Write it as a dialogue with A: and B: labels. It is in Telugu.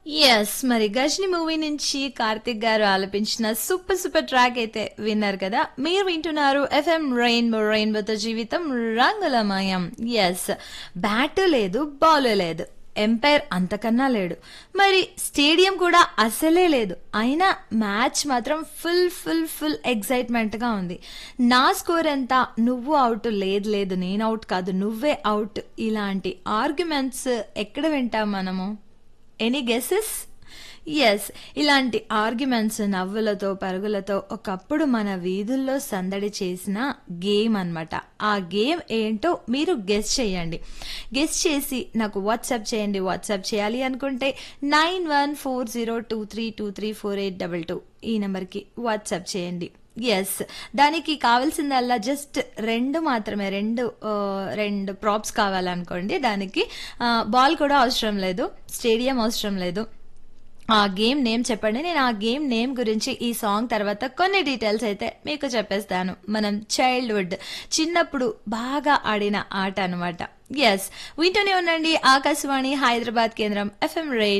A: ఎస్ మరి గజని మూవీ నుంచి కార్తిక్ గారు ఆలపించిన సూపర్ సూపర్ ట్రాక్ అయితే విన్నారు కదా మీరు వింటున్నారు ఎఫ్ఎం రెయిన్బో రెయిన్బోతో జీవితం రంగులమయం ఎస్ బ్యాట్ లేదు బాల్ లేదు ఎంపైర్ అంతకన్నా లేడు మరి స్టేడియం కూడా అసలే లేదు అయినా మ్యాచ్ మాత్రం ఫుల్ ఫుల్ ఫుల్ ఎగ్జైట్మెంట్ గా ఉంది నా స్కోర్ ఎంత నువ్వు అవుట్ లేదు లేదు నేను అవుట్ కాదు నువ్వే అవుట్ ఇలాంటి ఆర్గ్యుమెంట్స్ ఎక్కడ వింటాం మనము ఎనీ గెసెస్ ఎస్ ఇలాంటి ఆర్గ్యుమెంట్స్ నవ్వులతో పరుగులతో ఒకప్పుడు మన వీధుల్లో సందడి చేసిన గేమ్ అన్నమాట ఆ గేమ్ ఏంటో మీరు గెస్ చేయండి గెస్ చేసి నాకు వాట్సాప్ చేయండి వాట్సాప్ చేయాలి అనుకుంటే nine one four zero two three two three four eight double two ఈ నెంబర్కి వాట్సాప్ చేయండి ఎస్ దానికి కావాల్సిందల్లా జస్ట్ రెండు మాత్రమే రెండు ఆ, రెండు ప్రాప్స్ కావాలనుకోండి దానికి బాల్ కూడా అవసరం లేదు స్టేడియం అవసరం లేదు ఆ గేమ్ నేమ్ చెప్పండి నేను ఆ గేమ్ నేమ్ గురించి ఈ సాంగ్ తర్వాత కొన్ని డీటెయిల్స్ అయితే మీకు చెప్పేస్తాను మనం చైల్డ్హుడ్ చిన్నప్పుడు బాగా ఆడిన ఆట అనమాట ఎస్ వింటూనే ఉండండి ఆకాశవాణి హైదరాబాద్ కేంద్రం ఎఫ్ఎం రే